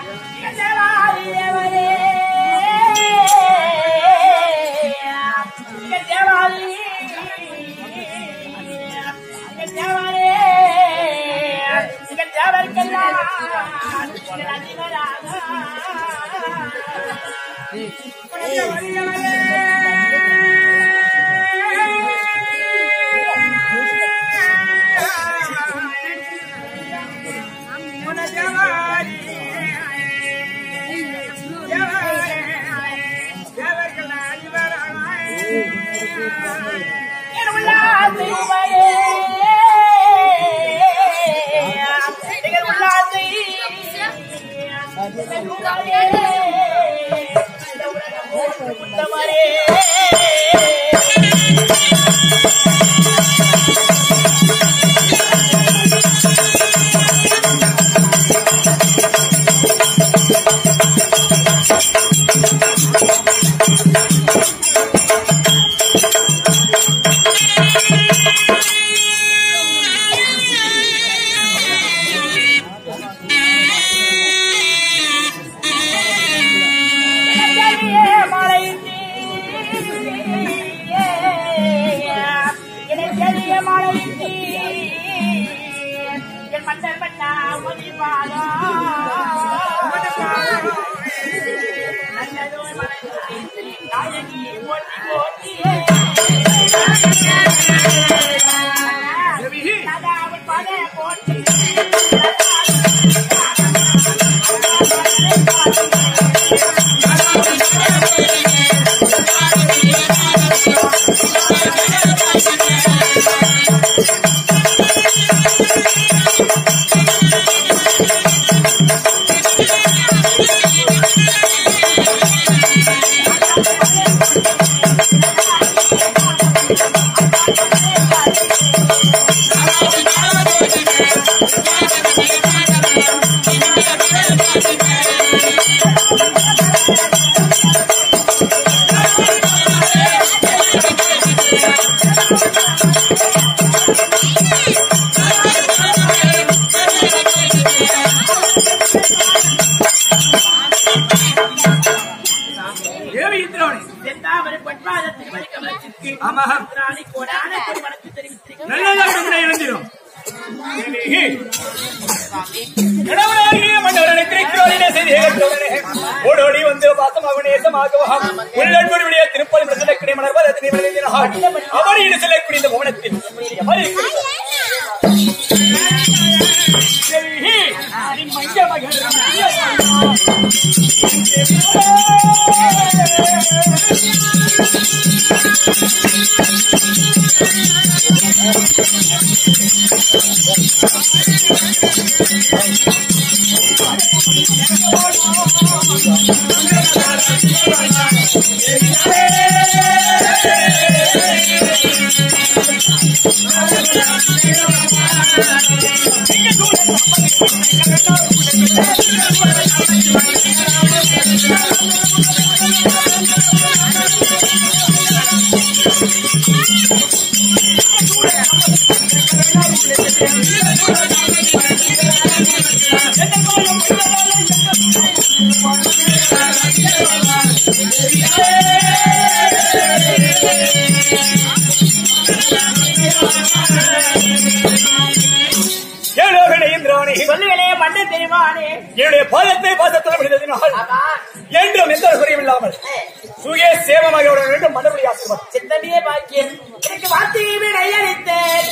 தேவி இந்திராணி செந்தாமரை பொன்பாத திருமணி கமலத்திற்கு ஆமா ராணி கோடான திருமணத்தை தெரிவித்திருக்கிறார் நல்லதாக உன்னை இழந்திரும் தேவி, கடவுளாகிய மன்னவரனை திருக்கிறோரினை செய்து ஏகத்தோழனே, ஓடோடி வந்து பாசமாக நேசமாகவும் உள்ளன்புடைய திருப்பதி பிரசனக்கிடை மலர்வார் அதனை விளைவினார். அவரின் செல்லக்கூடிய இந்த மௌனத்தில் எவரை தேவி, நீ மஞ்ச மகள் ஏழோகனை இந்திராணி சொல்லுகளே மண்ணு தெரிவானே என்னுடைய பாதத்தை பாதத்தில் விழுந்ததினால் ஆமா என்றும் எந்த ஒரு குறையும் இல்லாமல் சுய சேமமாக உடன் வேண்டும் மறுபடி ஆசிர்வாதம் சித்தமியே பாக்கியம் எனக்கு வார்த்தையை விட அளித்தேன்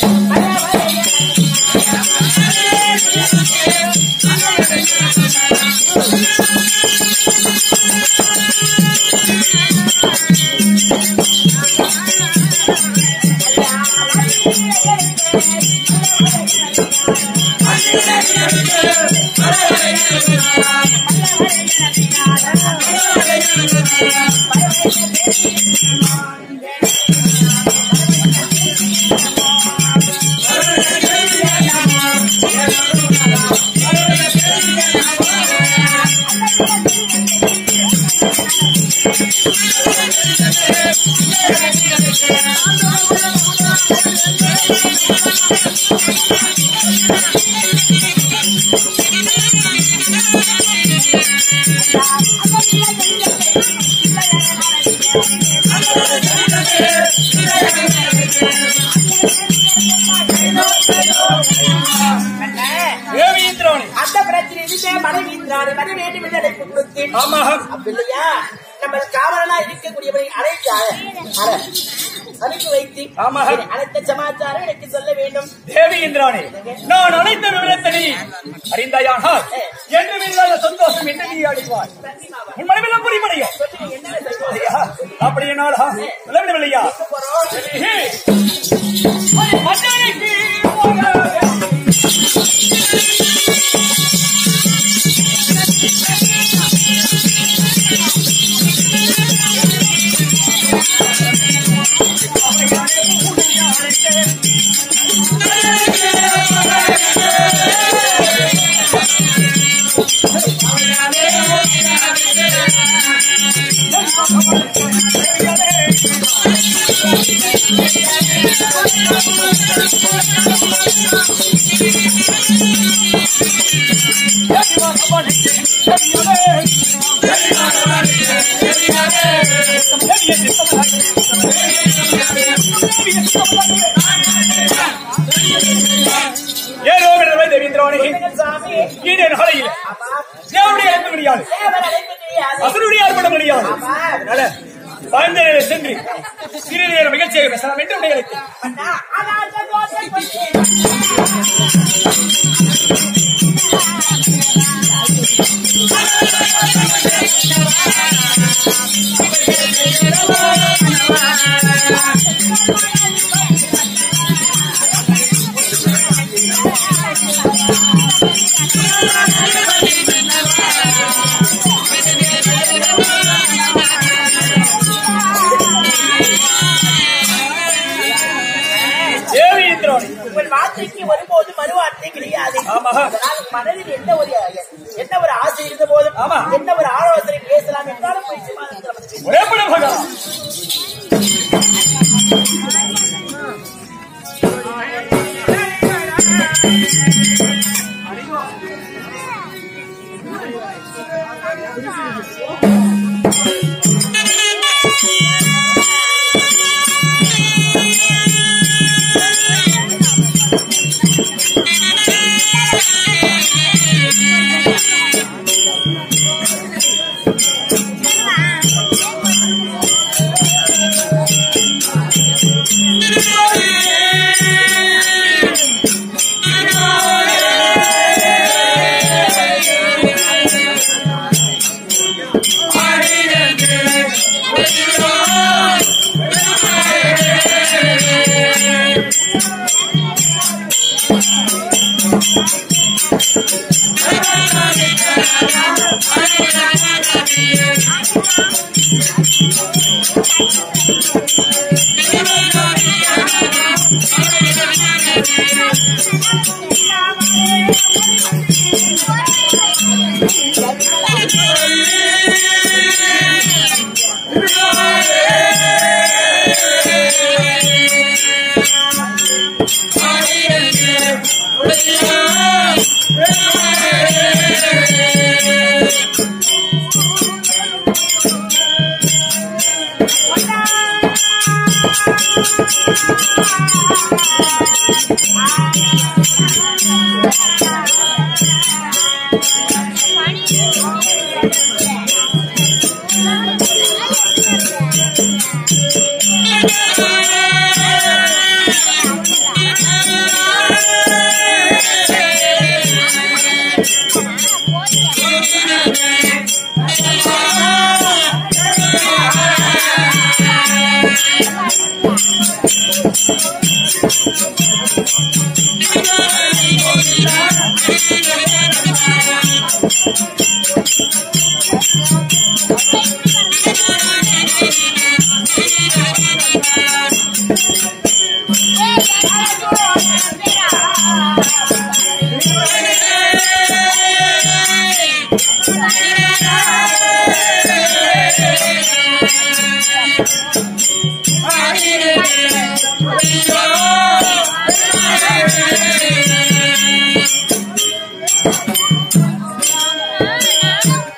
தேவீந்திரவனே அந்த பிரச்சனை இதுக்கே மனைவி இந்திராணி வர வேண்டும் என்று அழைப்பு கொடுத்தேன் ஆமா அப்ப இல்லையா நம்ம காவலனா இருக்கக்கூடியவரை அழைத்து அழ- அழ. அனுப்பி வைத்து ஆமா. சரி, அனைத்த சமாச்சாரம் எனக்கு சொல்ல வேண்டும் தேவீந்திரவனே நான் அனைத்த விவரத்தை நீ அறிந்தாயானால் என்று இல்லாத சந்தோஷம் என்று நீ அடைவாய் உன் மனமெல்லாம் புரிமடையும் என்ன செய்வோம்? ஐயா, அப்படியானால் விளங்கவில்லையா ஒரு மன்னனுக்கு ஒரு ஏதோ தேவீந்திரவனே எங்கள் சாமி ஈடே நாளையில் ஆமா தேவனுடைய அழைப்பு கிடையாது தேவன் அழைப்பு கிடையாது அசனுடைய அற்புதம் கிடையாது ஆமா அதனால வாழ்ந்த நேரம் சென்று சிறிது நேரம் நிகழ்ச்சியை பேசலாம் என்று உடைய அழைத்தேன் அண்ணா, அநாத கோட்டை கொண்டு தேவீந்திரவனே உங்கள் வார்த்தைக்கு வரும்போது மறு வார்த்தை கிடையாது ஆமா. அதனால் மனதில் என்ன ஒரு என்ன ஒரு ஆசை இருந்த போதும் ஆமா. என்ன ஒரு ஆலோசனை பேசலாம் என்றாலும் போய் சிவானந்தத்தில் வந்து ஒரே படம் பகவான் Thank you.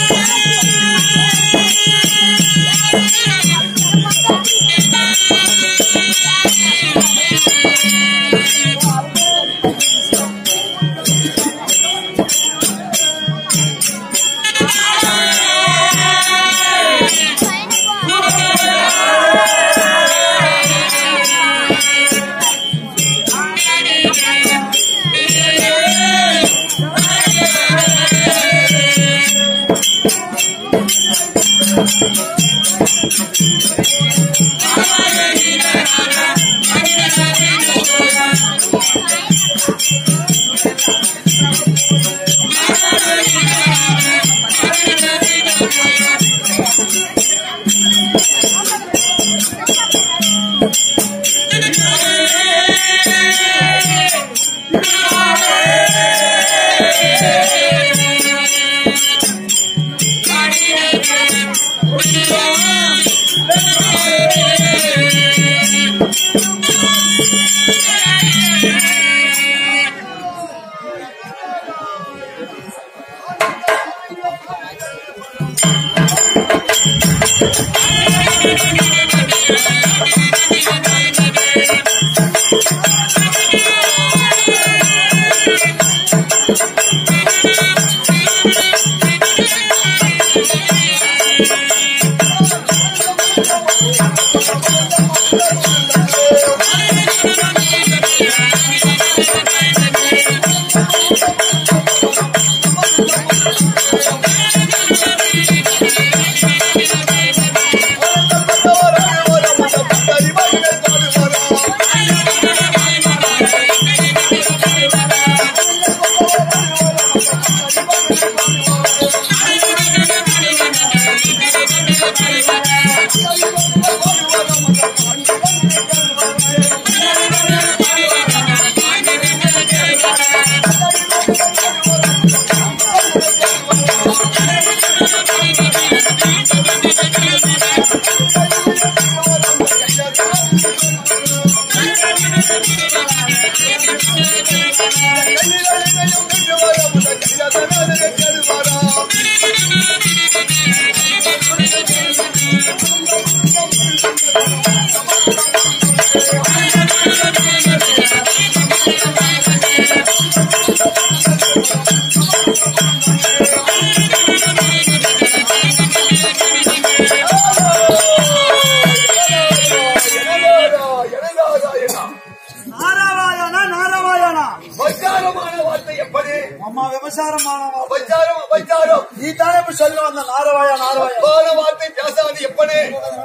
நாராவாயனா நாராவாயனா அபச்சாரமான வார்த்தை எப்படி அம்மா விபசாரமான அபச்சாரம் அபச்சாரம் நீ தானே இப்ப சொல்ல வந்த நாரவாயா நாரவாயா தப்பான வார்த்தை பேசாது எப்படி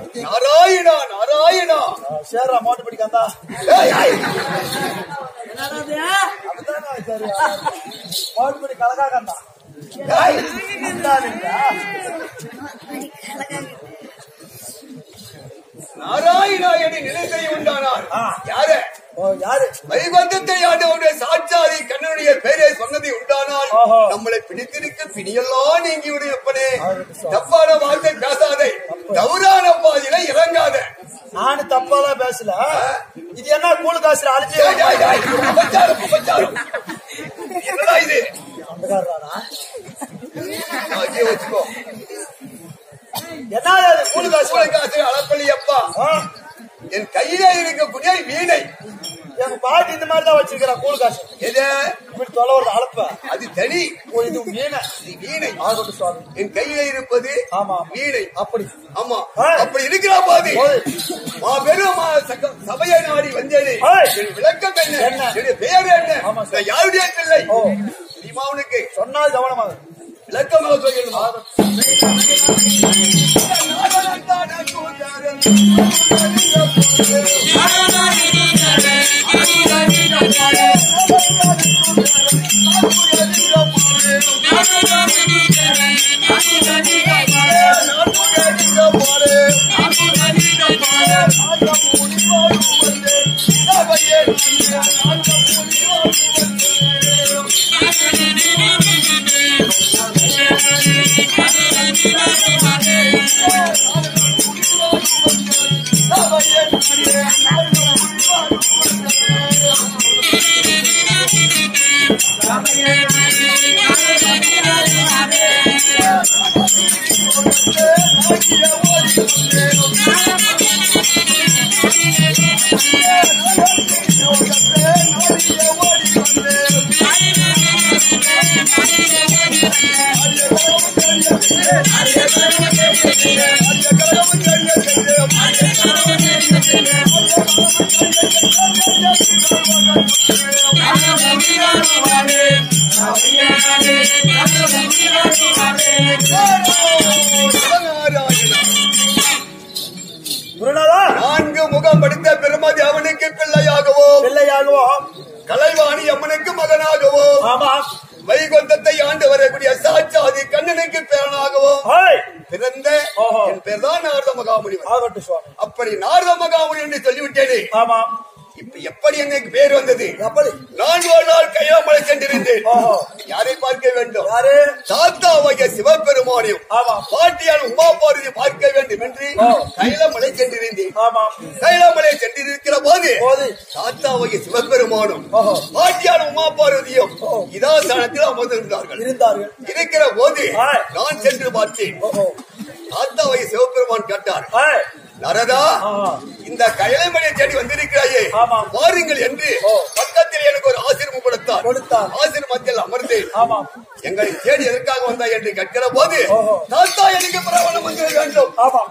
நாராயணா நாராயணா சேர்றா மோட்டு பிடிக்காந்தா ஏய், ஏய். அப்படித்தானே சரி மோட்டு பிடி கலகாக்கந்தா ஏய். நாராயணா என்று நிலைத்தை உண்டானார் ஆ. யாரு ஓ யாரு வைபந்தத்தை ஆண்டவருடைய சாட்சாதி கண்ணனுடைய பேரை சொன்னதை உண்டானால் ஓஹோ. நம்மளை பிடித்திருக்க பிடியெல்லாம் நீங்கி விடு எப்பனே அவருக்கு சொல். தப்பான வார்த்தை பேசாதே தவறான பாதையில இறங்காத நானு தப்பாலாம் பேசல இது என்ன கூழு காசுல அழிச்சு ஏய், ஏய், ஏய், அபச்சாரம் அபச்சாரம் என்னடா இது சொந்தக்காரராடா. வச்சு வச்சுக்கோ என்ன அது கூழு காசு சூழக்காசு அளப்பள்ளி அப்பா ஆ, என் கையிலே இருக்கக்கூடிய வீணை எங்க பாட்டி இந்த மாதிரி தான் வச்சிருக்கிறா கூழு காசு எது இப்படி தொலை ஒரு அளப்ப அது தனி ஓ இது மீன இது வீணை ஆகட்டும் சுவாமி என் கையில இருப்பது ஆமா வீணை அப்படி ஆமா ஆ. அப்படி இருக்கிறா பாதி போது. மாபெரும் மா சக- சபையை நாடி வந்தேனே ஏய். என் விளக்கம் என்ன என்ன? என்னுடைய பெயர் என்ன ஆமா, சார். நான் யாருடைய பிள்ளை ஓ. தெரியுமா உனக்கு சொன்னால் கவனமாக விளக்கமாக சொல்லணுமா Thank you. குருநாதா நான்கு முகம் படித்த பெருமதி அவனுக்கு பிள்ளையாகவும் பிள்ளையாகவோ கலைவாணி அம்மனுக்கு மகனாகவும் ஆமா வைகுந்தத்தை ஆண்டு வரக்கூடிய சாட்சாதி கண்ணனுக்கு பேரனாகவும் ஹாய் பிறந்த ஓஹோ. என் பேர் தான் நாரத மகாமுனிவர் ஆகட்டும் சுவாமி அப்படி நாரத மகாமுனி என்று சொல்லிவிட்டேனே ஆமா இப்ப எப்படி எனக்கு பேர் வந்தது எப்படி நான் ஒரு நாள் கையாமலை சென்றிருந்தேன் ஓஹோ யாரை பார்க்க வேண்டும் யாரு தாத்தாவாகிய சிவபெருமானையும் ஆமா பாட்டியால் உமா பார்வதி பார்க்க வேண்டும் என்று ஓ. கைலமலை சென்றிருந்தேன் ஆமா கைலாமலை சென்றிருக்கிற போது போது தாத்தாவாகிய சிவபெருமானும் ஓஹோ. பாட்டியால் உமா பார்வதியும் ஓ. இதாசனத்தில் அமர்ந்திருந்தார்கள் இருந்தார்கள் இருக்கிற போது ஆய். நான் சென்று பார்த்தேன் ஓஹோ தாத்தாவாகிய சிவபெருமான் கேட்டார் ஹாய் நரதா ஆஹா. இந்த கயலைமலையை தேடி வந்திருக்கிறாயே ஆமா. வாருங்கள் என்று ஓ. பக்கத்தில் எனக்கு ஒரு ஆசிரமம் கொடுத்தார் கொடுத்தார். ஆசிரமத்தில் அமர்ந்தேன் ஆமா எங்களை தேடி எதற்காக வந்தாய் என்று கேட்கிற போது ஓஹோ. தாத்தா எனக்கு பிரபலம் வந்து வேண்டும் ஆமா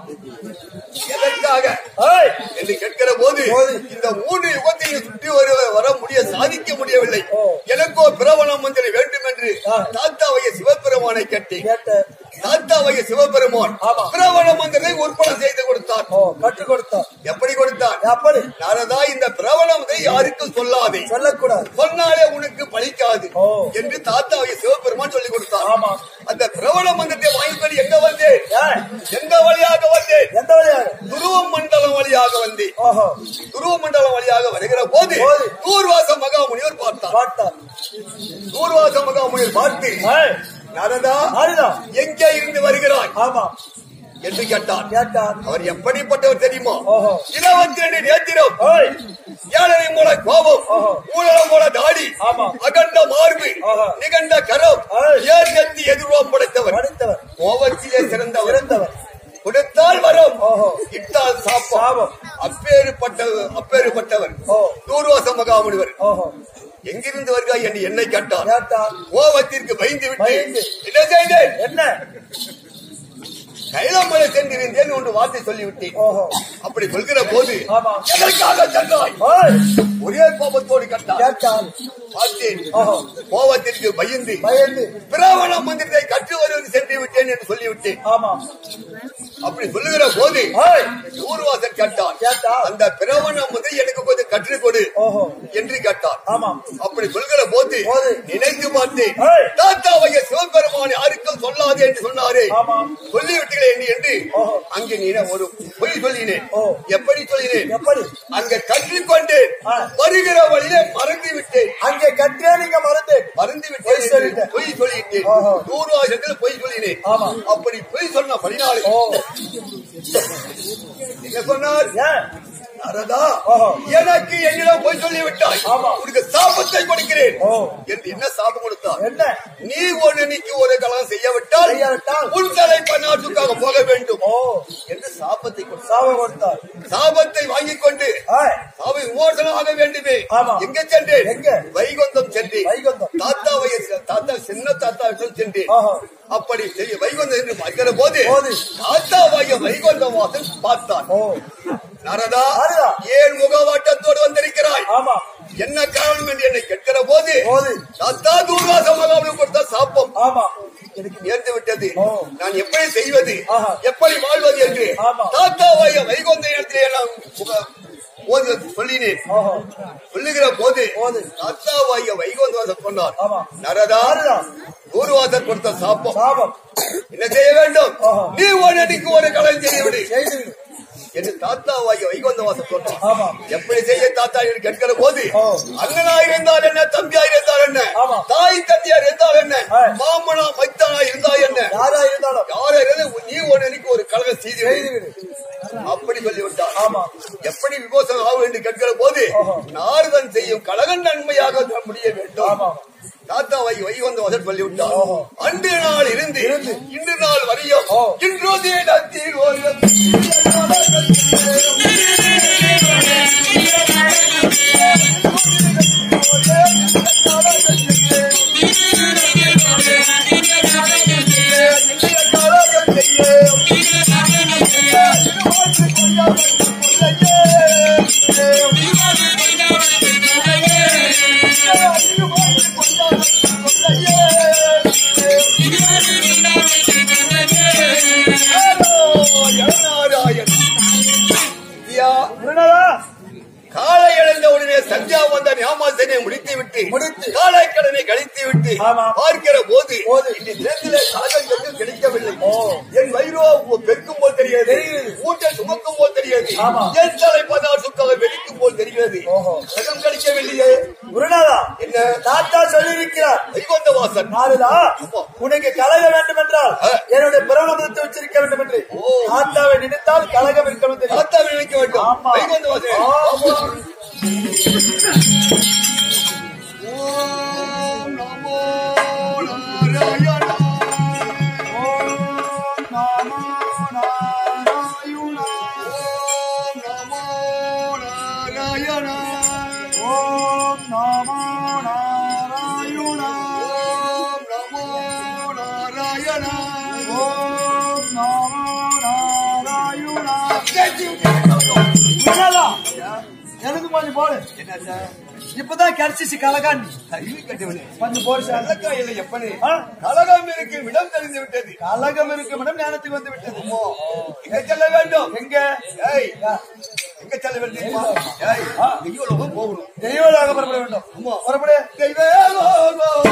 எதற்காக ஹாய் என்று கேட்கிற போது போது. இந்த மூன்று யுகத்தையும் சுற்றி வர வர முடிய சாதிக்க முடியவில்லை ஓ. எனக்கோ பிரபலம் மந்திரி வேண்டும் என்று ஆ. தாத்தாவைய சிவபெருமானை கேட்டேன் கேட்ட தாத்தாவைய சிவபெருமான் ஆமா. பிரபல மந்திரை உற்பணம் செய்து கொடுத்தார் ஓ கற்றுக் கொடுத்தார் எப்படி கொடுத்தார் எப்படி நாரதா இந்த பிரபலத்தை யாருக்கும் சொல்லாதே சொல்லக்கூடாது சொன்னாலே உனக்கு பலிக்காது ஓ. என்று தாத்தாவை சிவபெருமான் சொல்லி கொடுத்தார் ஆமா. அந்த பிரபல மந்திரத்தை வாங்கிக்கொண்டு எங்க வந்தேன் ஏய், எந்த வழியாக வந்தேன் எந்த வழியாக துருவ மண்டலம் வழியாக வந்தேன் ஓஹோ துருவ மண்டலம் வழியாக வருகிற போது போது. தூர்வாச மகாமுனிவர் பார்த்தார் பார்த்தார் தூர்வாச மகாமுனிவர் பார்த்து ஏய், நாரதா ஆரிதா எங்கே இருந்து வருகிறாய் ஆமா என்று கேட்டார் கேட்டார் அவர் எப்படிப்பட்டவர் தெரியுமா ஓஹோ. இருபத்தி ரெண்டு நேத்திரம் ஓய் ஏழரை மூல கோபம் ஓஹோ. ஊழலம் மூல தாடி ஆமா. அகண்ட மார்பு ஆஹா. நிகண்ட கரம் ஏய். ஏற்கத்தி எதிர்வம் படைத்தவர் படித்தவர் கோபத்திலே சிறந்தவர் சிறந்தவர் கொடுத்தால் வரும் ஓஹோ. இட்டால் சாப்பம் சாபம். அப்பேறுபட்டவர் அப்பேறுபட்டவர் ஓ. தூர்வாச மகாமுனிவர் ஓஹோ எங்கிருந்து வருகிறாய் என்று என்னை கேட்டார் கேட்டார் கோபத்திற்கு பயந்து விட்டு பயந்து. என்ன செய்தேன் என்ன கைலாமலை சென்றிருந்தேன் ஒன்று வார்த்தை சொல்லிவிட்டேன் ஓஹோ அப்படி சொல்கிற போது ஆமா. எதற்காக சென்றாய் ஓய் ஒரே கோபத்தோடு கட்டார் கேட்டார் பார்த்தேன் ஓஹோ கோபத்திற்கு பயந்து பயந்து பிராமண மந்திரத்தை கற்று வருவது சென்று விட்டேன் என்று சொல்லிவிட்டேன் ஆமா அப்படி சொல்லுகிற போது ஓய் ஊர்வாசன் கேட்டான் கேட்டார். அந்த பிராமண மந்திரி எனக்கு கொஞ்சம் கற்றுக் கொடு ஓஹோ என்று கேட்டார் ஆமா அப்படி சொல்கிற போது போது. நினைத்து பார்த்தேன் ஏய். தாத்தாவைய சிவபெருமான் யாருக்கும் சொல்லாதே என்று சொன்னாரே ஆமா. சொல்லிவிட்டீங்களே என்று என்று ஓஹோ. அங்கே நீ ஒரு பொய் சொல்லினேன் ஓ. எப்படி சொல்லினேன் எப்படி அங்க கற்றுக்கொண்டேன் ஆ. வருகிற வழியிலே மறந்து விட்டேன் அங்கே கற்றே நீங்க மறந்து மறந்து பொய் விட்டேன் சொல்லிட்டேன். என்று பொய் சொல்லிட்டேன் ஓஹோ. தூர்வாசத்தில் பொய் சொல்லினேன் ஆமா. அப்படி பொய் சொன்ன பதினாலு ஓ என்ன சொன்னார் ஏன் அரதா ஓஹோ. எனக்கு என்னிடம் பொய் சொல்லி விட்டாய் ஆமா. உனக்கு சாபத்தை கொடுக்கிறேன் ஓ. என்று என்ன சாபம் கொடுத்தார் என்ன நீ ஒரு அன்னைக்கு ஒரு கலம் செய்யவிட்டால் செய்யாவிட்டால் உன் தலை பன்னாட்டுக்காக போக வேண்டும் ஓ என்று சாபத்தை கொடுத்தார் சாப கொடுத்தார் சாபத்தை வாங்கிக் கொண்டு ஏய், சாப விமோசனம் ஆக வேண்டுமே ஆமா. எங்க சென்றேன் எங்க? வைகுந்தம் சென்றேன் வைகுந்தம். தாத்தாவை தாத்தா சின்ன தாத்தா சென்றேன் ஓஹோ அப்படி செய்ய வைகுந்தம் என்று பார்க்கிற போது போது. தாத்தாவாகிய வைகுந்த வாசன் பார்த்தான் ஓ நாரதா நாரதா. ஏன் முகவாட்டத்தோடு வந்திருக்கிறாய் ஆமா என்ன காரணம் என்று என்னை கேட்கிற போது போது. தாத்தா தூர்வாச மகாவிடம் கொடுத்த சாப்பம் ஆமா எனக்கு நேர்ந்து விட்டது ஓ. நான் எப்படி செய்வது ஆஹா. எப்படி வாழ்வது என்று ஆமா. தாத்தாவாய வைகுந்த இடத்திலே நான் முக- ஓதி சொல்லினேன் ஓஹோ சொல்லுகிற போது போது. தாத்தாவாய வைகுந்தவாசன் சொன்னார் ஆமா. நரதா நாரதா. தூர்வாசர் கொடுத்த சாப்பம் சாபம் என்ன செய்ய வேண்டும் ஆஹா. நீ ஒரு அடிக்கு ஒரு கலை செய்யவிடு செய்துவிடு என்று தாத்தாவாய வைகுந்தவாசன் சொன்னார் ஆமா எப்படி செய்ய தாத்தா என்று கேட்கிற போது ஓ. அண்ணனா இருந்தால் என்ன தம்பியா இருந்தால் என்ன ஆமா. தாய் தந்தையா இருந்தால் என்ன ஆ. மாமனா மைத்தானா இருந்தால் என்ன யாரா இருந்தாலும் யாரா இருந்தாலும் நீ ஒரு அன்னைக்கு ஒரு கழகம் செய்து செய்துவிடு அப்படி சொல்லிவிட்டார் ஆமா எப்படி விமோசனம் ஆகும் என்று கேட்கிற போது ஓஹோ. நாரதன் செய்யும் கழகம் நன்மையாக முடிய வேண்டும் ஆமா தாத்தா வை வை வந்து வசல் சொல்லி விட்டார் அன்று நாள் இருந்து இன்று நாள் வரையும் இன்றோ தினத்தில் ஒரு நாராயண் ஐயா, காலை இழந்த உடனே சந்தியா வந்த ஞாமாசனை முடித்து விட்டு முடித்து. காலை கடனை கழித்து விட்டு ஆமா. பார்க்கிற போது போது. இந்த நேரத்திலே கலகம் எதுவும் கிடைக்கவில்லை என் வயிறோ பெருக்கும் போல் தெரிகிறது தெரிகிறது. ஊட்டை சுமக்கும் போல் தெரிகிறது ஆமா. என் தலை பதினாறு சுக்காக வெடிக்கும் போல் தெரிகிறது ஓஹோ. கலகம் கிடைக்கவில்லையே குருநாதா என்ன தாத்தா சொல்லியிருக்கிறார் வைகுந்த வாசன் நாரதா ஆமா. உனக்கு கலக வேண்டும் என்றால் ஆ. என்னுடைய பிரபலத்தை வச்சிருக்க வேண்டும் என்று ஓ. தாத்தாவை நினைத்தால் கலகம் இருக்கணும் தெரியும் தாத்தாவை நினைக்க வேண்டும் ஆமா. வைகுந்த வாசன் ஆமா. ஓம் நமோ நாராயணா ஓம் நமோ நாராயணா ஓம் நமோ நாராயணா குருநாதா, எனக்கு கொஞ்சம் போடு இப்பதான் கிடைச்சிச்சு கலகாண்டி கொஞ்சம் போடு சார் கலக்கம் இல்லை எப்பனே ஆ? கலகம் இருக்கும் இடம் தெரிந்து விட்டது கலகம் இருக்கும் இடம் ஞானத்துக்கு வந்து விட்டது எங்க செல்ல வேண்டும் எங்க ஏய் எங்க செல்ல வேண்டும் தெரியுமா? ஏய் தெய்வலோகம் போகணும் தெய்வலாக புறப்பட வேண்டும் புறப்படு தெய்வலோகம்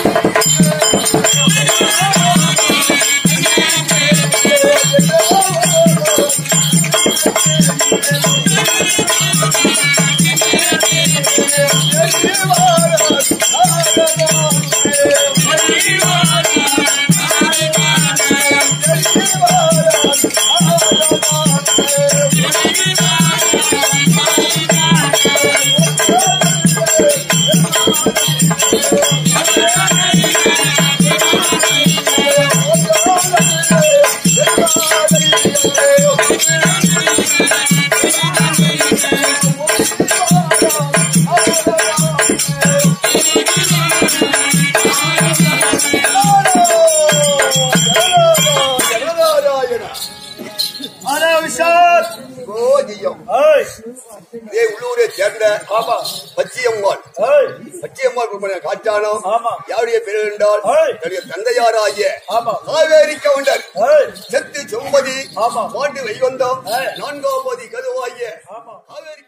ஜனநாராயணா ஆனா விஷால் கோஜியம் ஏய் இதே உள்ளூரை சேர்ந்த ஆமா பச்சியம்மாள் ஏய் பச்சியம்மாள் குடும்ப காட்டானம் ஆமா. யாருடைய பேர் என்றால் ஏய். தன்னுடைய தந்தையாராகிய ஆமா. காவேரி கவுண்டர் ஏய் செத்து செம்பதி ஆமா. பாண்டு வைவந்தம் ஏய். நான்காம் பதி கதுவாகிய ஆமா காவேரி